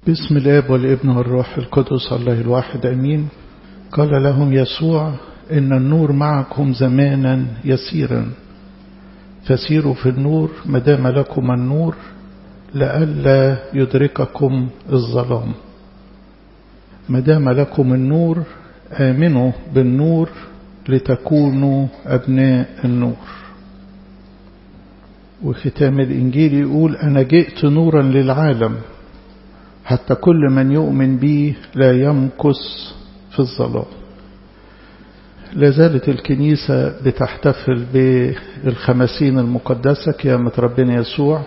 بسم الاب والابن والروح القدس الله الواحد امين قال لهم يسوع ان النور معكم زمانا يسيرا فسيروا في النور ما دام لكم النور لئلا يدرككم الظلام ما دام لكم النور آمنوا بالنور لتكونوا أبناء النور وختام الإنجيل يقول أنا جئت نورا للعالم حتى كل من يؤمن بي لا يمكث في الظلام لا زالت الكنيسة بتحتفل بالخمسين المقدسة قيامة ربنا يسوع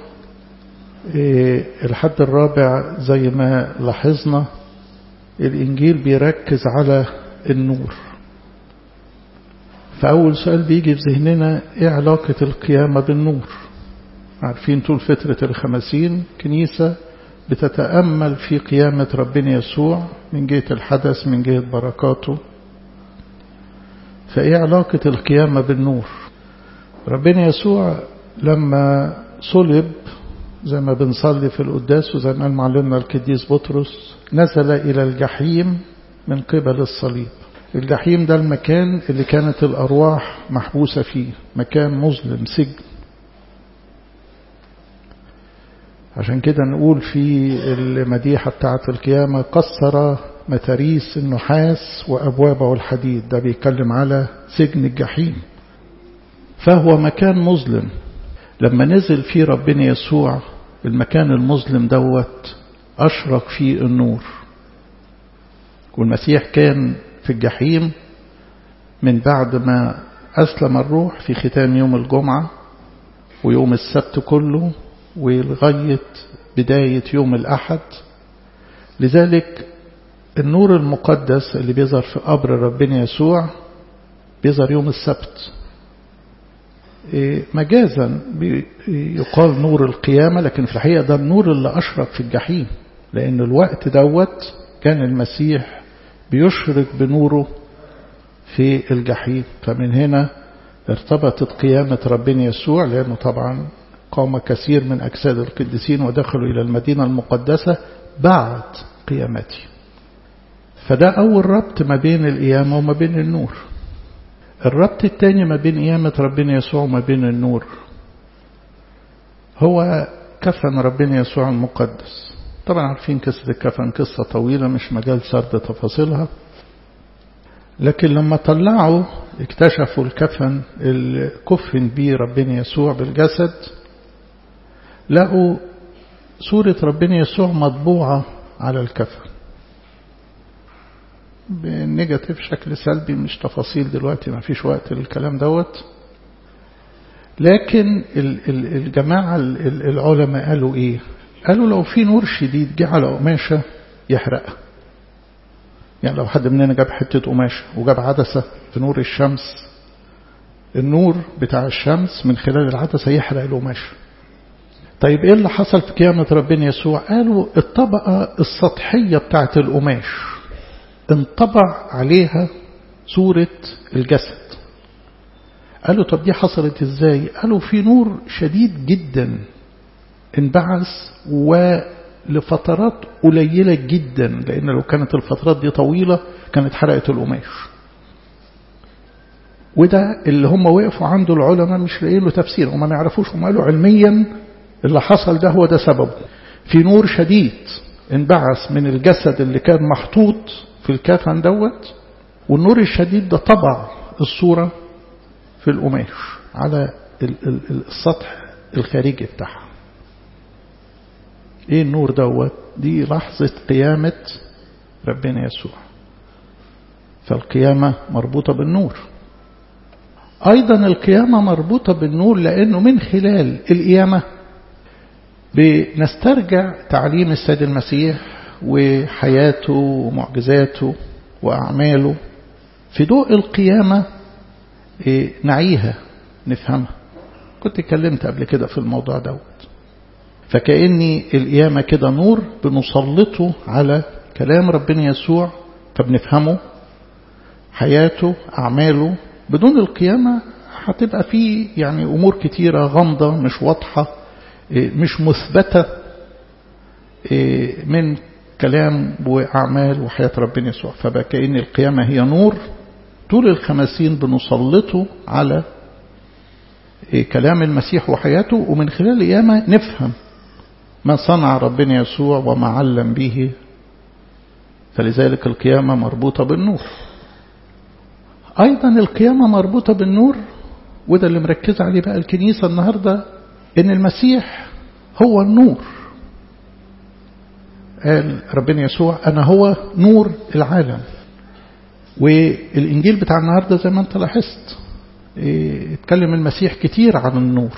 الحد الرابع زي ما لاحظنا الإنجيل بيركز على النور فأول سؤال بيجي في ذهننا إيه علاقة القيامة بالنور عارفين طول فترة الخمسين كنيسة بتتأمل في قيامة ربنا يسوع من جهة الحدث من جهة بركاته فإيه علاقة القيامة بالنور ربنا يسوع لما صلب زي ما بنصلي في القداس وزي ما قال معلمنا القديس بطرس نزل إلى الجحيم من قبل الصليب الجحيم ده المكان اللي كانت الأرواح محبوسة فيه مكان مظلم سجن عشان كده نقول في المديحة بتاعة القيامة كسر متاريس النحاس وأبوابه الحديد ده بيتكلم على سجن الجحيم فهو مكان مظلم لما نزل فيه ربنا يسوع المكان المظلم دوت أشرق فيه النور والمسيح كان في الجحيم من بعد ما أسلم الروح في ختام يوم الجمعة ويوم السبت كله ولغاية بداية يوم الأحد لذلك النور المقدس اللي بيظهر في قبر ربنا يسوع بيظهر يوم السبت مجازا يقال نور القيامة لكن في الحقيقة ده النور اللي أشرق في الجحيم لأن الوقت دوت كان المسيح بيشرق بنوره في الجحيم فمن هنا ارتبطت قيامة ربنا يسوع لأنه طبعا قام كثير من أجساد القديسين ودخلوا إلى المدينة المقدسة بعد قيامته فده أول ربط ما بين القيامة وما بين النور الربط الثاني ما بين قيامة ربنا يسوع وما بين النور هو كفن ربنا يسوع المقدس طبعا عارفين قصة الكفن قصة طويلة مش مجال سرد تفاصيلها لكن لما طلعوا اكتشفوا الكفن اللي كفن بيه ربنا يسوع بالجسد لقوا صورة ربنا يسوع مطبوعة على الكفن بنيجاتيف شكل سلبي مش تفاصيل دلوقتي ما فيش وقت للكلام دوت لكن الجماعة العلماء قالوا ايه قالوا لو في نور شديد جه على قماشة يحرقها يعني لو حد مننا جاب حتة قماشة وجاب عدسة في نور الشمس النور بتاع الشمس من خلال العدسة يحرق القماشة طيب ايه اللي حصل في قيامة ربنا يسوع قالوا الطبقة السطحية بتاعت القماش انطبع عليها صورة الجسد قالوا طب دي حصلت ازاي قالوا في نور شديد جدا انبعث ولفترات قليلة جدا لأن لو كانت الفترات دي طويلة كانت حرقت القماش وده اللي هم وقفوا عنده العلماء مش لاقيين له تفسير وما نعرفوش هم قالوا علميا اللي حصل ده هو ده سببه في نور شديد انبعث من الجسد اللي كان محطوط في الكفن دوت والنور الشديد ده طبع الصورة في القماش على السطح الخارجي بتاعها ايه النور دوت دي لحظة قيامة ربنا يسوع فالقيامة مربوطة بالنور أيضا القيامة مربوطة بالنور لأنه من خلال القيامة بنسترجع تعليم السيد المسيح وحياته ومعجزاته وأعماله في ضوء القيامة نعيها نفهمها كنت اتكلمت قبل كده في الموضوع دوت فكأني القيامة كده نور بنسلطه على كلام ربنا يسوع فبنفهمه حياته أعماله بدون القيامة هتبقى فيه يعني أمور كتيرة غامضة مش واضحة مش مثبتة من كلام وأعمال وحياة ربنا يسوع فبقى كأن القيامة هي نور طول الخمسين بنسلطه على كلام المسيح وحياته ومن خلال القيامة نفهم ما صنع ربنا يسوع وما علم به فلذلك القيامة مربوطة بالنور أيضا القيامة مربوطة بالنور وده اللي مركز عليه بقى الكنيسة النهاردة إن المسيح هو النور قال ربنا يسوع أنا هو نور العالم والإنجيل بتاع النهاردة زي ما أنت لاحظت اتكلم المسيح كتير عن النور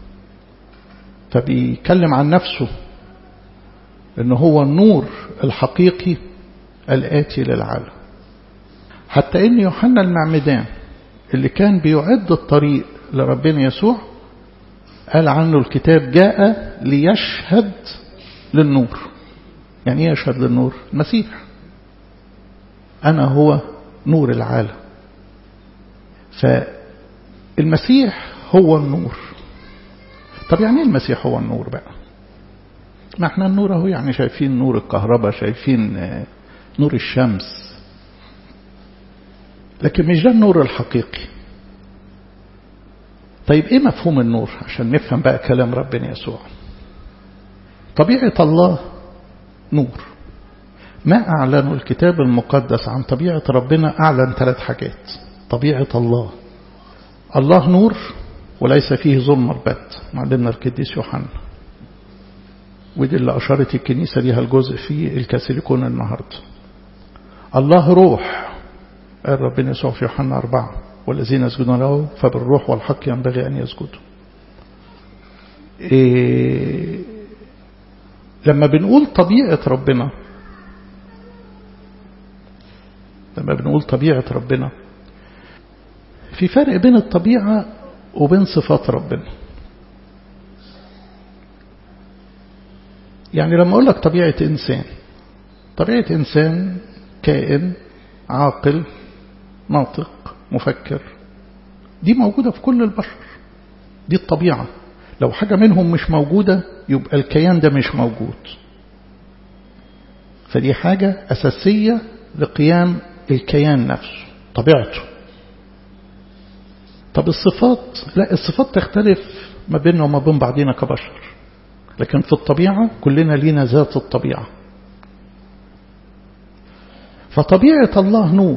فبيتكلم عن نفسه ان هو النور الحقيقي الآتي للعالم حتى ان يوحنا المعمدان اللي كان بيعد الطريق لربنا يسوع قال عنه الكتاب جاء ليشهد للنور يعني ايه يشهد للنور المسيح أنا هو نور العالم فالمسيح هو النور طب يعني ايه المسيح هو النور بقى ما احنا النور اهو يعني شايفين نور الكهرباء شايفين نور الشمس لكن مش ده النور الحقيقي طيب ايه مفهوم النور عشان نفهم بقى كلام ربنا يسوع طبيعة الله نور ما أعلنه الكتاب المقدس عن طبيعة ربنا أعلن ثلاث حاجات طبيعة الله الله نور وليس فيه ظلم البت معلمنا القديس يوحنا ودي اللي أشارت الكنيسة ليها الجزء في الكاثوليكون النهاردة الله روح قال ربنا يسوع في يوحنا أربعة والذين يسجدون له فبالروح والحق ينبغي أن يسجدوا إيه لما بنقول طبيعة ربنا لما بنقول طبيعة ربنا في فرق بين الطبيعة وبين صفات ربنا يعني لما أقول لك طبيعة إنسان طبيعة إنسان كائن عاقل ناطق مفكر دي موجودة في كل البشر دي الطبيعة لو حاجة منهم مش موجودة يبقى الكيان ده مش موجود فدي حاجة أساسية لقيام الكيان نفسه طبيعته طب الصفات لا الصفات تختلف ما بيننا وما بين بعضنا كبشر لكن في الطبيعة كلنا لينا ذات الطبيعة فطبيعة الله نور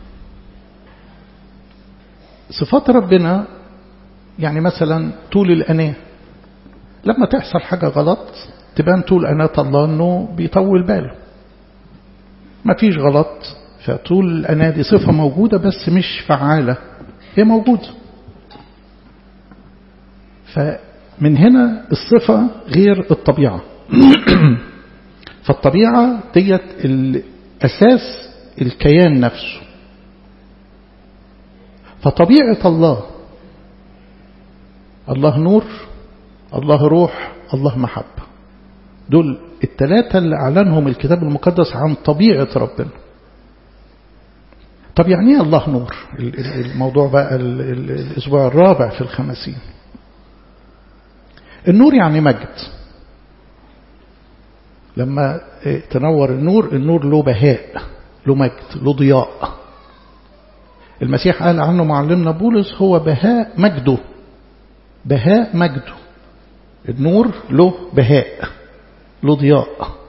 صفات ربنا يعني مثلا طول الأناة لما تحصل حاجة غلط تبان طول أناة الله أنه بيطول باله ما فيش غلط فطول الأناة دي صفة موجودة بس مش فعالة هي موجودة فمن هنا الصفة غير الطبيعة فالطبيعة ديت الأساس الكيان نفسه فطبيعة الله الله نور الله روح الله محبة دول الثلاثة اللي أعلنهم الكتاب المقدس عن طبيعة ربنا طب يعني ايه الله نور الموضوع بقى الأسبوع الرابع في الخمسين النور يعني مجد لما تنور النور النور له بهاء له مجد له ضياء المسيح قال عنه معلمنا بولس هو بهاء مجده بهاء مجده النور له بهاء له ضياء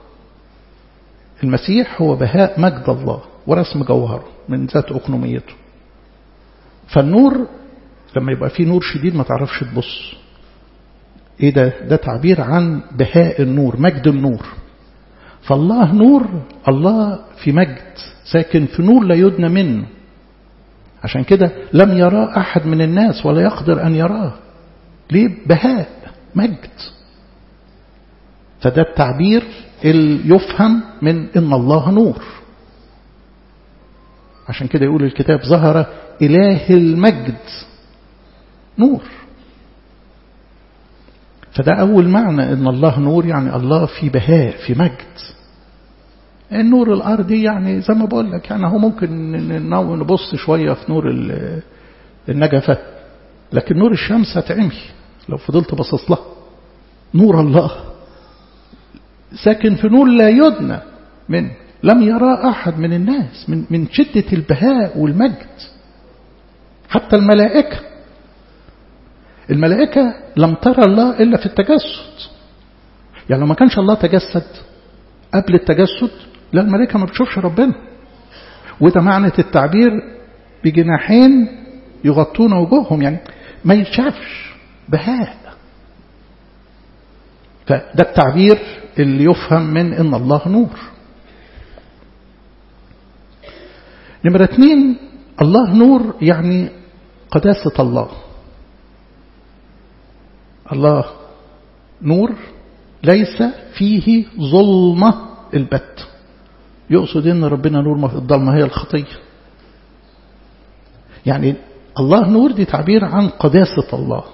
المسيح هو بهاء مجد الله ورسم جوهره من ذات أقنوميته فالنور لما يبقى فيه نور شديد ما تعرفش تبص ايه ده ده تعبير عن بهاء النور مجد النور فالله نور الله في مجد ساكن في نور لا يدنى منه عشان كده لم يراه أحد من الناس ولا يقدر أن يراه ليه بهاء مجد فده التعبير اللي يفهم من ان الله نور عشان كده يقول الكتاب ظهر إله المجد نور فده أول معنى ان الله نور يعني الله في بهاء في مجد النور الأرضي يعني زي ما بقول لك يعني هو ممكن نبص شوية في نور النجفة لكن نور الشمس هتعمي لو فضلت باصص لها نور الله ساكن في نور لا يدنى من لم يرى أحد من الناس من, من شدة البهاء والمجد حتى الملائكة الملائكة لم ترى الله إلا في التجسد يعني لو ما كانش الله تجسد قبل التجسد لا الملائكة ما بتشوفش ربنا وده معنى التعبير بجناحين يغطون وجوههم يعني ما يتشافش بهاء فده التعبير اللي يفهم من ان الله نور نمرة اثنين الله نور يعني قداسة الله الله نور ليس فيه ظلمة البت يقصد ان ربنا نور في الظلمة هي الخطية يعني الله نور دي تعبير عن قداسة الله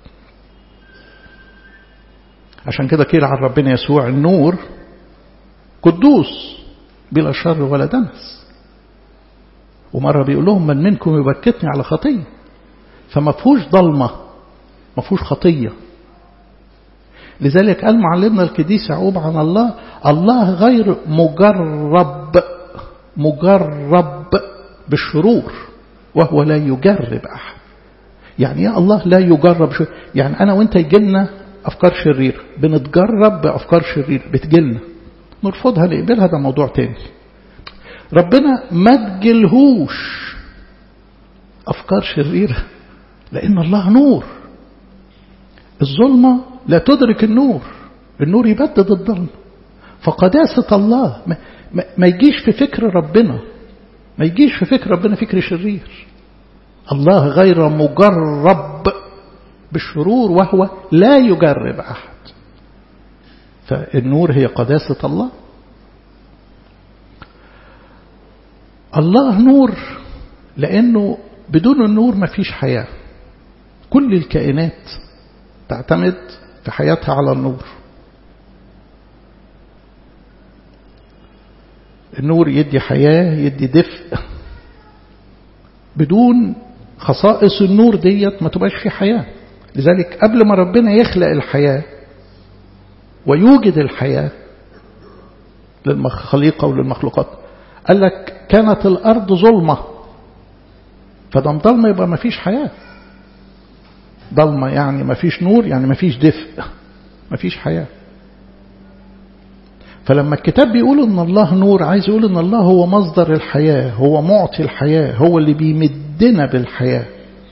عشان كده قيل عن ربنا يسوع النور قدوس بلا شر ولا دنس ومرة بيقول لهم من منكم يبكتني على خطية فما فيهوش ضلمة ما فيهوش خطية لذلك قال معلمنا القديس يعقوب عن الله الله غير مجرب مجرب بالشرور وهو لا يجرب أحد يعني يا الله لا يجرب شو يعني أنا وإنت يجيلنا أفكار شريرة بنتجرب بأفكار شريرة بتجيلنا نرفضها نقبلها ده موضوع تاني ربنا ما تجلهوش أفكار شريرة لأن الله نور الظلمة لا تدرك النور النور يبدد الظلم فقداسة الله ما, ما, ما يجيش في فكر ربنا ما يجيش في فكر ربنا فكر شرير الله غير مجرب بالشرور وهو لا يجرب أحد فالنور هي قداسة الله الله نور لأنه بدون النور ما فيش حياة كل الكائنات تعتمد في حياتها على النور النور يدي حياة يدي دفء بدون خصائص النور ديت ما تبقاش في حياة لذلك قبل ما ربنا يخلق الحياة ويوجد الحياة للخليقة وللمخلوقات قال لك كانت الأرض ظلمة فدام ضلمة يبقى ما فيش حياة ضلمة يعني ما فيش نور يعني ما فيش دفء ما فيش حياة فلما الكتاب بيقول ان الله نور عايز يقول ان الله هو مصدر الحياة هو معطي الحياة هو اللي بيمدنا بالحياة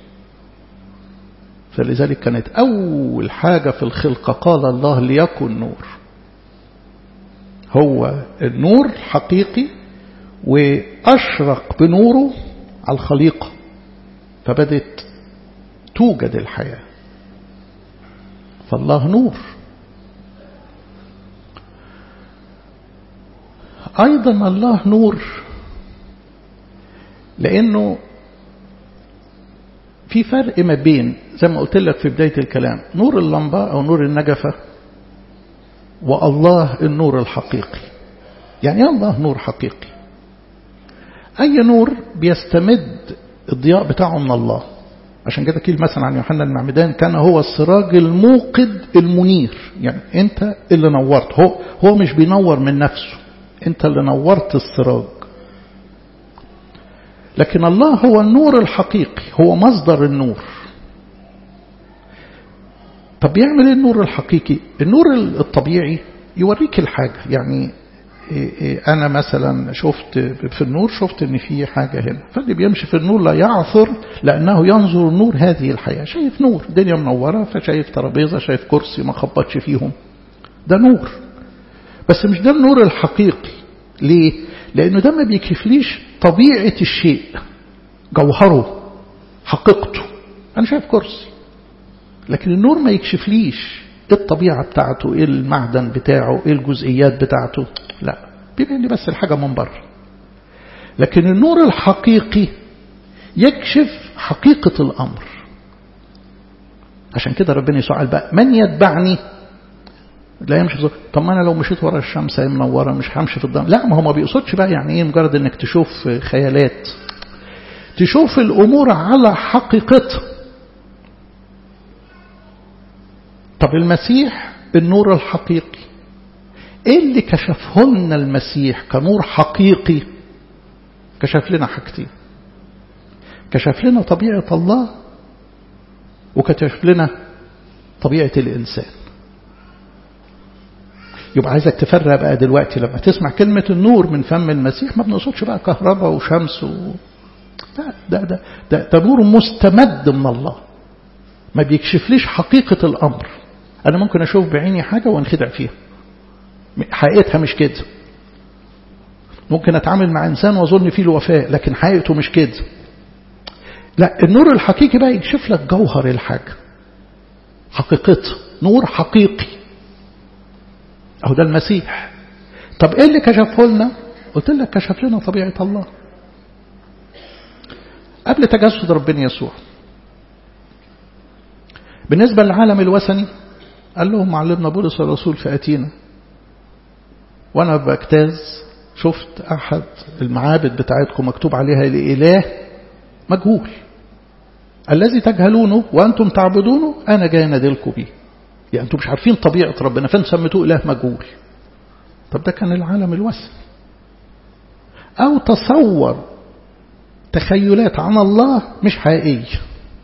فلذلك كانت أول حاجة في الخلقة قال الله ليكن نور هو النور حقيقي وأشرق بنوره على الخليقة فبدت توجد الحياة فالله نور أيضا الله نور لأنه في فرق ما بين زي ما قلت لك في بداية الكلام نور اللمبة أو نور النجفة والله النور الحقيقي يعني الله نور حقيقي أي نور بيستمد الضياء بتاعه من الله عشان كده كيل مثلا عن يوحنا المعمدان كان هو السراج الموقد المنير يعني انت اللي نورت هو هو مش بينور من نفسه انت اللي نورت السراج لكن الله هو النور الحقيقي هو مصدر النور طب يعمل ايه النور الحقيقي النور الطبيعي يوريك الحاجة يعني أنا مثلا شفت في النور شفت إن في حاجة هنا فاللي بيمشي في النور لا يعثر لأنه ينظر نور هذه الحياة شايف نور الدنيا منورة فشايف ترابيزة شايف كرسي ما خبطش فيهم ده نور بس مش ده النور الحقيقي ليه؟ لأنه ده ما بيكفليش طبيعة الشيء جوهره حقيقته أنا شايف كرسي لكن النور ما يكشفليش ايه الطبيعة بتاعته ايه المعدن بتاعه ايه الجزئيات بتاعته لا بيبين لي بس الحاجة من بره لكن النور الحقيقي يكشف حقيقة الأمر عشان كده ربنا يسوع قال بقى من يتبعني لا يمشي في طب ما انا لو مشيت ورا الشمس هي منوره مش همشي في الضلمه لا ما هو ما بيقصدش بقى يعني ايه مجرد انك تشوف خيالات تشوف الامور على حقيقتها طب المسيح النور الحقيقي ايه اللي كشفه لنا المسيح كنور حقيقي كشف لنا حاجتين كشف لنا طبيعة الله وكشف لنا طبيعة الإنسان يبقى عايزك تفرق بقى دلوقتي لما تسمع كلمة النور من فم المسيح ما بنقصدش بقى كهرباء وشمس و... ده, ده, ده, ده, ده نور مستمد من الله ما بيكشفليش حقيقة الأمر أنا ممكن أشوف بعيني حاجة وانخدع فيها حقيقتها مش كده ممكن أتعامل مع إنسان وأظن فيه الوفاء لكن حقيقته مش كده لا النور الحقيقي بقى يكشف لك جوهر الحاجة حقيقتها نور حقيقي أهو ده المسيح طب إيه اللي كشفه لنا قلت لك كشف لنا طبيعة الله قبل تجسد ربنا يسوع بالنسبة للعالم الوثني قال لهم معلمنا بولس الرسول في أتينا وأنا بجتاز شفت أحد المعابد بتاعتكم مكتوب عليها الإله مجهول الذي تجهلونه وأنتم تعبدونه أنا جاي نادلكم بيه يعني أنتم مش عارفين طبيعة ربنا فانت سميتوه إله مجهول طب ده كان العالم الوثني أو تصور تخيلات عن الله مش حقيقية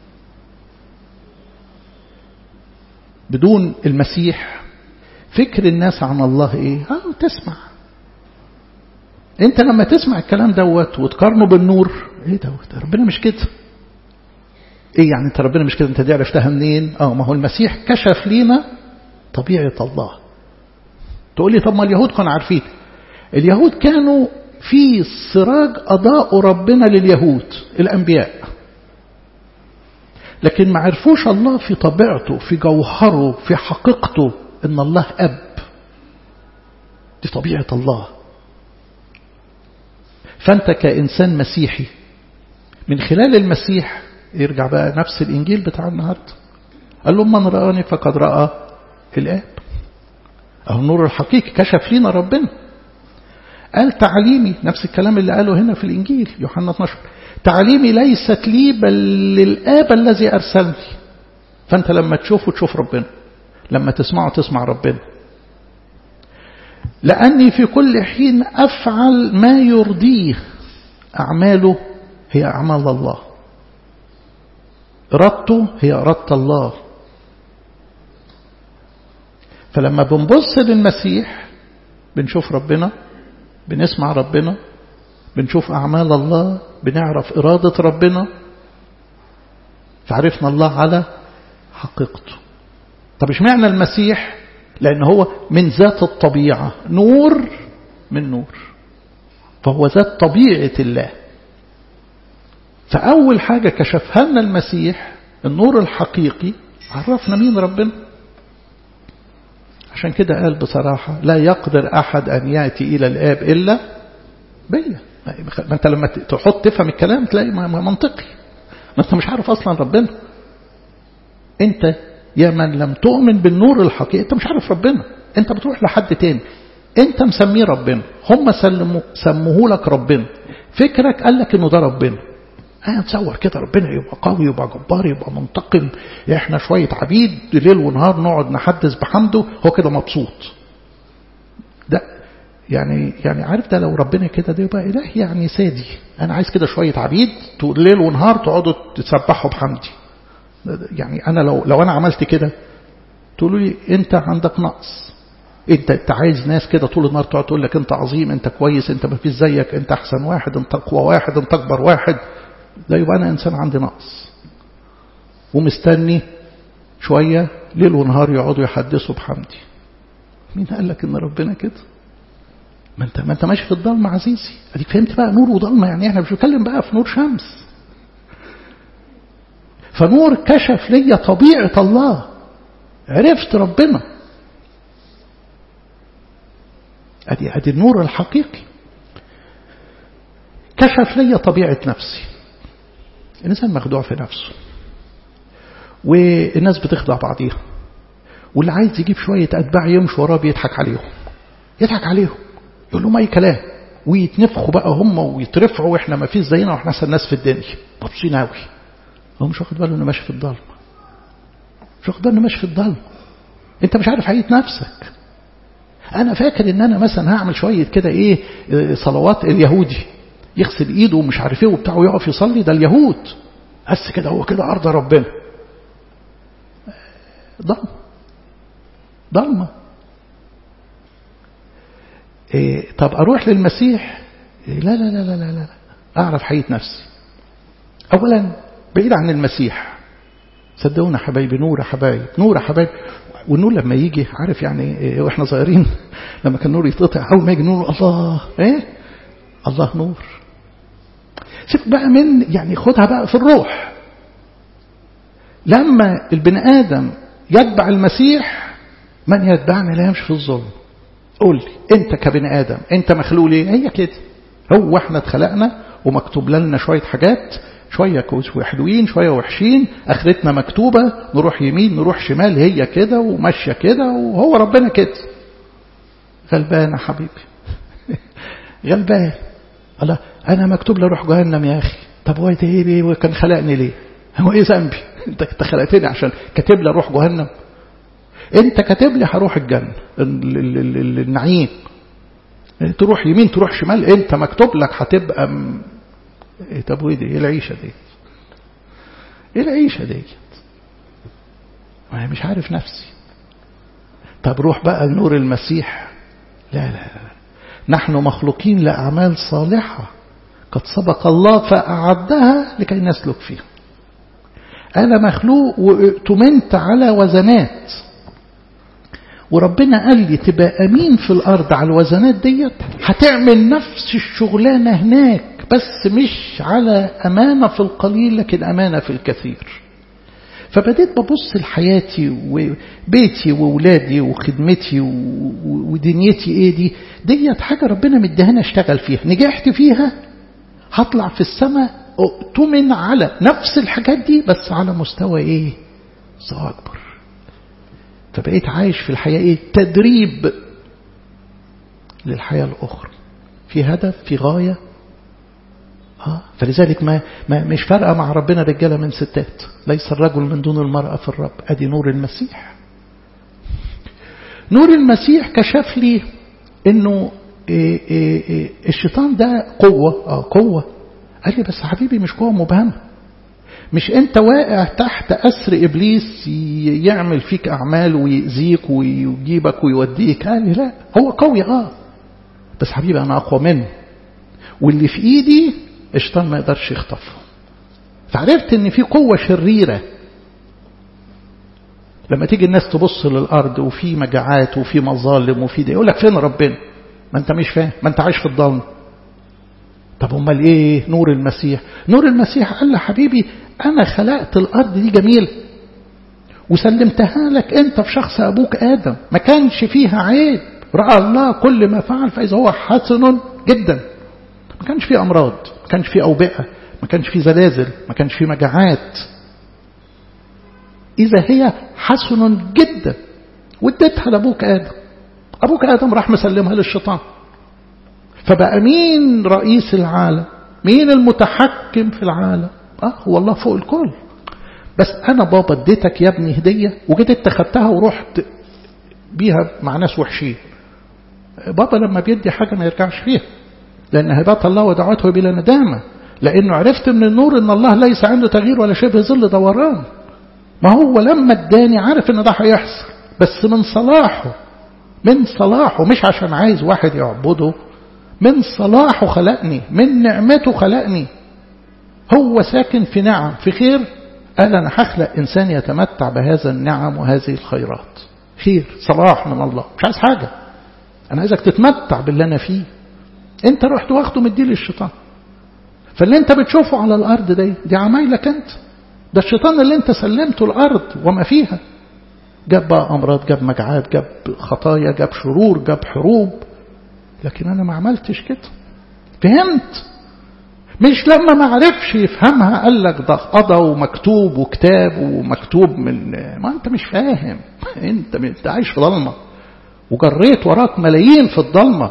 بدون المسيح فكر الناس عن الله ايه اه تسمع انت لما تسمع الكلام دوت وتقارنه بالنور ايه دوت ربنا مش كده ايه يعني انت ربنا مش كده انت دي عرفتها منين اه ما هو المسيح كشف لينا طبيعة الله تقول لي طب ما اليهود كانوا عارفين اليهود كانوا في سراج أضاء ربنا لليهود الأنبياء لكن ما عرفوش الله في طبيعته في جوهره في حقيقته إن الله أب دي طبيعة الله فأنت كإنسان مسيحي من خلال المسيح يرجع بقى نفس الإنجيل بتاع النهاردة قال لهم من رآني فقد رأى الآب أهو النور الحقيقي كشف لنا ربنا قال تعليمي نفس الكلام اللي قاله هنا في الإنجيل يوحنا 12 تعليمي ليست لي بل للآب الذي أرسلني فأنت لما تشوفه تشوف ربنا لما تسمعه تسمع ربنا لأني في كل حين أفعل ما يرضيه أعماله هي أعمال الله إرادته هي إرادة الله فلما بنبص للمسيح بنشوف ربنا بنسمع ربنا بنشوف أعمال الله بنعرف إرادة ربنا فعرفنا الله على حقيقته طب اشمعنى المسيح لأن هو من ذات الطبيعة نور من نور فهو ذات طبيعة الله فأول حاجة كشفها لنا المسيح النور الحقيقي عرفنا مين ربنا عشان كده قال بصراحة لا يقدر أحد أن يأتي إلى الآب إلا بيا ما أنت لما تحط تفهم الكلام تلاقي منطقي ما أنت مش عارف أصلا ربنا أنت يا من لم تؤمن بالنور الحقيقي أنت مش عارف ربنا أنت بتروح لحد تاني أنت مسميه ربنا هم سلموا سموه لك ربنا فكرك قال لك إنه ده ربنا أنا تصور كده ربنا يبقى قوي يبقى جبار يبقى منتقم احنا شوية عبيد ليل ونهار نقعد نحدث بحمده هو كده مبسوط ده يعني يعني عارف ده لو ربنا كده ده يبقى إله يعني سادي أنا عايز كده شوية عبيد ليل ونهار تقعدوا تسبحوا بحمدي يعني أنا لو لو أنا عملت كده تقولوا لي أنت عندك نقص انت انت عايز ناس كده طول النهار تقعد تقول لك انت عظيم انت كويس انت ما فيش زيك انت احسن واحد انت اقوى واحد انت اكبر واحد ده يبقى أنا إنسان عندي نقص ومستني شوية ليل ونهار يقعدوا يحدثوا بحمدي مين قال لك إن ربنا كده ما أنت ما أنت ماشي في الضلمة عزيزي أديك فهمت بقى نور وضلمة يعني إحنا مش بنتكلم بقى في نور شمس فنور كشف لي طبيعة الله عرفت ربنا أدي أدي النور الحقيقي كشف لي طبيعة نفسي الإنسان مخدوع في نفسه والناس بتخدع بعضيها واللي عايز يجيب شوية أتباع يمشي وراه بيضحك عليهم يضحك عليهم يقول لهم أي كلام ويتنفخوا بقى هم ويترفعوا واحنا ما فيش زينا واحنا احسن ناس في الدنيا مبسوطين قوي هو مش واخد باله انه ماشي في الضلمه مش واخد باله انه ماشي في الضلمه انت مش عارف حقيقه نفسك انا فاكر ان انا مثلا هعمل شويه كده ايه صلوات اليهودي يغسل ايده ومش عارف ايه وبتاع ويقف يصلي ده اليهود بس كده هو كده ارض ربنا ضلمه ضلمه إيه طب اروح للمسيح إيه لا لا لا لا لا لا اعرف حقيقه نفسي اولا بعيد عن المسيح صدقونا حبايبي نور يا حبايب نور يا حبايب والنور لما يجي عارف يعني إيه واحنا صغيرين لما كان النور يتقطع اول ما يجي نور الله ايه الله نور سيب بقى من يعني خدها بقى في الروح لما البني ادم يتبع المسيح من يتبعني لا يمشي في الظلم قول لي انت كبني ادم انت مخلوق ليه هي كده هو احنا اتخلقنا ومكتوب لنا شويه حاجات شويه كويس وحلوين شويه وحشين اخرتنا مكتوبه نروح يمين نروح شمال هي كده وماشيه كده وهو ربنا كده غلبان يا حبيبي غلبان الله انا مكتوب لي اروح جهنم يا اخي طب هو ايه كان خلقني ليه هو ايه ذنبي انت انت خلقتني عشان كاتب لي اروح جهنم انت كاتب لي هروح الجنه النعيم تروح يمين تروح شمال انت مكتوب لك هتبقى م... إيه طب وايه دي ايه العيشه دي ايه العيشه دي ما مش عارف نفسي طب روح بقى لنور المسيح لا لا لا نحن مخلوقين لأعمال صالحة قد سبق الله فأعدها لكي نسلك فيها أنا مخلوق وائتمنت على وزنات وربنا قال لي تبقى أمين في الأرض على الوزنات ديت هتعمل نفس الشغلانة هناك بس مش على أمانة في القليل لكن أمانة في الكثير فبديت ببص لحياتي وبيتي وولادي وخدمتي ودنيتي ايه دي ديت حاجة ربنا مديهاني اشتغل فيها نجحت فيها هطلع في السماء اؤتمن على نفس الحاجات دي بس على مستوى ايه مستوى اكبر فبقيت عايش في الحياة ايه تدريب للحياة الاخرى في هدف في غاية آه فلذلك ما, ما مش فارقة مع ربنا رجالة من ستات ليس الرجل من دون المرأة في الرب أدي نور المسيح نور المسيح كشف لي انه إيه إيه إيه الشيطان ده قوة اه قوة قال لي بس حبيبي مش قوة مبهمة مش انت واقع تحت أسر إبليس يعمل فيك أعمال ويأذيك ويجيبك ويوديك قال لي لا هو قوي اه بس حبيبي أنا أقوى منه واللي في إيدي الشيطان ما يقدرش يخطفه فعرفت ان في قوة شريرة لما تيجي الناس تبص للأرض وفي مجاعات وفي مظالم وفي ده يقول لك فين ربنا ما انت مش فاهم ما انت عايش في الضلمه طب امال ايه نور المسيح نور المسيح قال له حبيبي انا خلقت الارض دي جميله وسلمتها لك انت في شخص ابوك ادم ما كانش فيها عيب راى الله كل ما فعل فاذا هو حسن جدا ما كانش فيه امراض ما كانش فيه اوبئه ما كانش فيه زلازل ما كانش فيه مجاعات إذا هي حسن جدا واديتها لأبوك آدم أبوك آدم راح مسلمها للشيطان فبقى مين رئيس العالم مين المتحكم في العالم آه هو الله فوق الكل بس أنا بابا اديتك يا ابني هدية وجيت انت خدتها ورحت بيها مع ناس وحشين بابا لما بيدي حاجة ما يرجعش فيها لأن هبات الله ودعوته بلا ندامة لأنه عرفت من النور أن الله ليس عنده تغيير ولا شبه ظل دوران ما هو لما اداني عارف ان ده هيحصل بس من صلاحه من صلاحه مش عشان عايز واحد يعبده من صلاحه خلقني من نعمته خلقني هو ساكن في نعم في خير قال أنا هخلق إنسان يتمتع بهذا النعم وهذه الخيرات خير صلاح من الله مش عايز حاجة أنا عايزك تتمتع باللي أنا فيه أنت رحت واخده مديه للشيطان فاللي أنت بتشوفه على الأرض دي دي عمايلك أنت ده الشيطان اللي أنت سلمته الأرض وما فيها جاب بقى أمراض جاب مجاعات جاب خطايا جاب شرور جاب حروب لكن أنا ما عملتش كده فهمت مش لما ما عرفش يفهمها قال لك ده قضى ومكتوب وكتاب ومكتوب من ما انت مش فاهم انت انت عايش في ضلمه وجريت وراك ملايين في الضلمه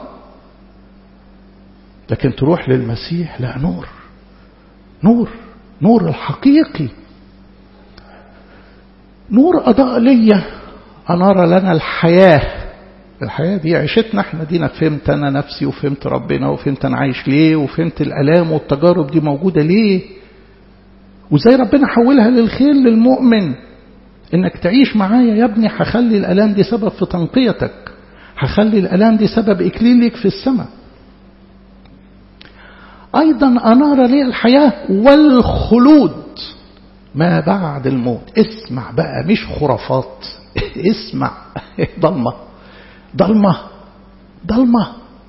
لكن تروح للمسيح لا نور نور نور الحقيقي نور أضاء لي أنار لنا الحياة الحياة دي عيشتنا احنا دينا فهمت أنا نفسي وفهمت ربنا وفهمت أنا عايش ليه وفهمت الألام والتجارب دي موجودة ليه وزي ربنا حولها للخير للمؤمن انك تعيش معايا يا ابني هخلي الألام دي سبب في تنقيتك هخلي الألام دي سبب إكليلك في السماء أيضا أنار لي الحياة والخلود ما بعد الموت اسمع بقى مش خرافات اسمع ضلمة ضلمة ضلمة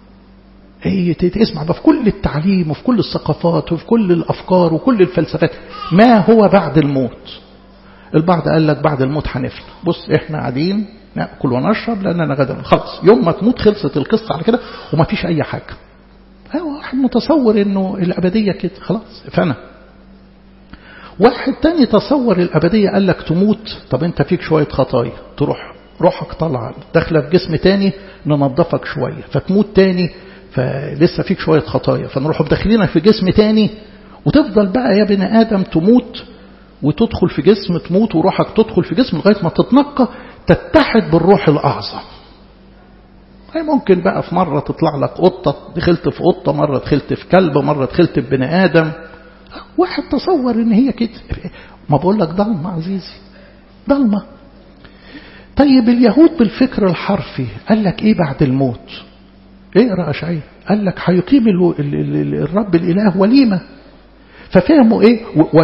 هي تسمع بقى في كل التعليم وفي كل الثقافات وفي كل الأفكار وكل الفلسفات ما هو بعد الموت البعض قال لك بعد الموت هنفنى بص احنا قاعدين ناكل ونشرب لاننا غدا خلاص يوم ما تموت خلصت القصه على كده وما فيش اي حاجه هو واحد متصور انه الابديه كده خلاص فانا واحد تاني تصور الابديه قال لك تموت طب انت فيك شويه خطايا تروح روحك طالعه داخله في جسم تاني ننظفك شويه فتموت تاني فلسه فيك شويه خطايا فنروح داخلينك في جسم تاني وتفضل بقى يا بني ادم تموت وتدخل في جسم تموت وروحك تدخل في جسم لغايه ما تتنقى تتحد بالروح الاعظم هي ممكن بقى في مرة تطلع لك قطة دخلت في قطة مرة دخلت في كلب مرة دخلت في بني آدم واحد تصور ان هي كده ما بقول لك ضلمة عزيزي ضلمة طيب اليهود بالفكر الحرفي قال لك ايه بعد الموت اقرا اشعياء قال لك هيقيم الرب الاله وليمه ففهموا ايه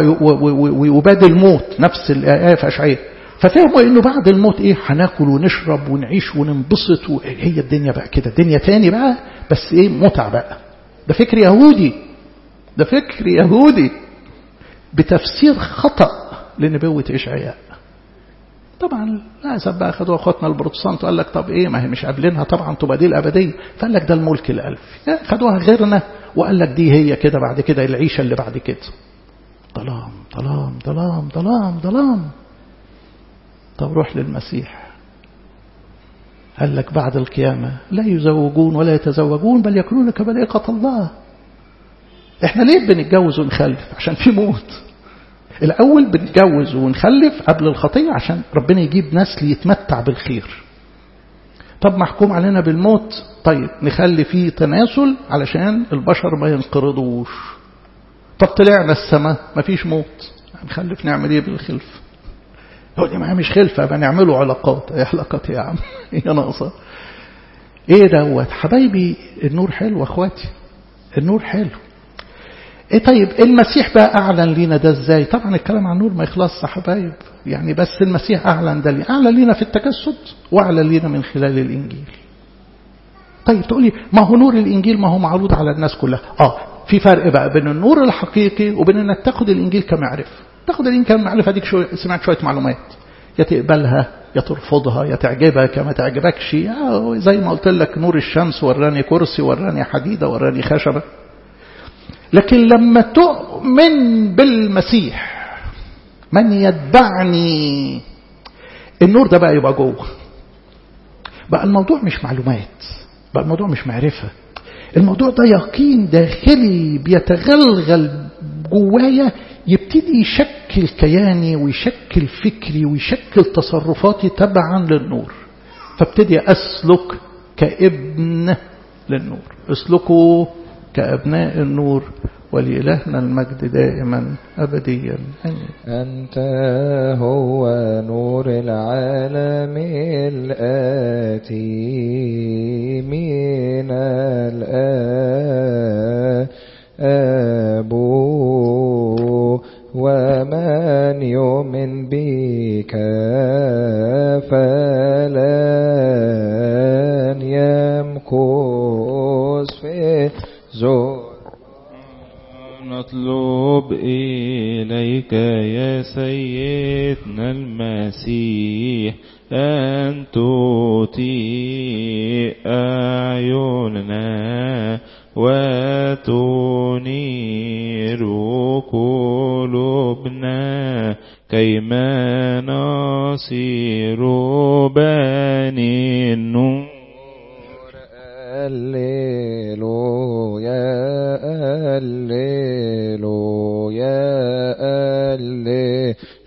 وبعد الموت نفس الايه في اشعياء ففهموا انه بعد الموت ايه هناكل ونشرب ونعيش وننبسط هي الدنيا بقى كده الدنيا تاني بقى بس ايه متع بقى ده فكر يهودي ده فكر يهودي بتفسير خطأ لنبوة إشعياء طبعا للأسف بقى خدوا أخواتنا البروتستانت وقال لك طب إيه ما هي مش قابلينها طبعا تبقى دي الأبدية فقال لك ده الملك الألفي خدوها غيرنا وقال لك دي هي كده بعد كده العيشة اللي بعد كده ظلام ظلام ظلام ظلام ظلام طب روح للمسيح قال لك بعد القيامة لا يزوجون ولا يتزوجون بل يكونون كملائكة الله احنا ليه بنتجوز ونخلف عشان في موت الأول بنتجوز ونخلف قبل الخطية عشان ربنا يجيب نسل يتمتع بالخير طب محكوم علينا بالموت طيب نخلي فيه تناسل علشان البشر ما ينقرضوش طب طلعنا السماء مفيش موت هنخلف نعمل ايه بالخلف يقول لي ما مش خلفة بنعمله علاقات ايه علاقات يا عم هي ناقصة ايه دوت حبايبي النور حلو اخواتي النور حلو ايه طيب المسيح بقى اعلن لينا ده ازاي طبعا الكلام عن النور ما يخلصش يا حبايب يعني بس المسيح اعلن ده لي اعلن لينا في التجسد واعلن لينا من خلال الانجيل طيب تقولي ما هو نور الانجيل ما هو معروض على الناس كلها اه في فرق بقى بين النور الحقيقي وبين انك تاخد الانجيل كمعرفه تاخد الانجيل كمعرفه ديك شوية سمعت شويه معلومات يا تقبلها يا ترفضها يا تعجبك يا ما تعجبكش زي ما قلت لك نور الشمس وراني كرسي وراني حديده وراني خشبه لكن لما تؤمن بالمسيح من يتبعني النور ده بقى يبقى جوه بقى الموضوع مش معلومات بقى الموضوع مش معرفة الموضوع ده يقين داخلي بيتغلغل جوايا يبتدي يشكل كياني ويشكل فكري ويشكل تصرفاتي تبعا للنور فابتدي أسلك كابن للنور اسلكوا كأبناء النور ولإلهنا المجد دائما أبديا آمين أنت هو نور العالم الآتي من الآب ومن يؤمن بك فلن يمكث في زور نطلب إليك يا سيدنا المسيح أن تطيع أعيننا وتنير قلوبنا كيما نصير بني النور هللويا هللويا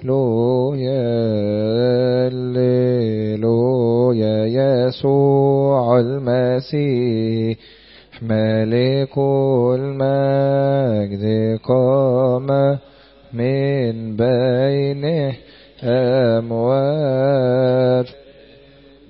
هللويا هللويا يسوع المسيح ملك المجد قام من بين أموات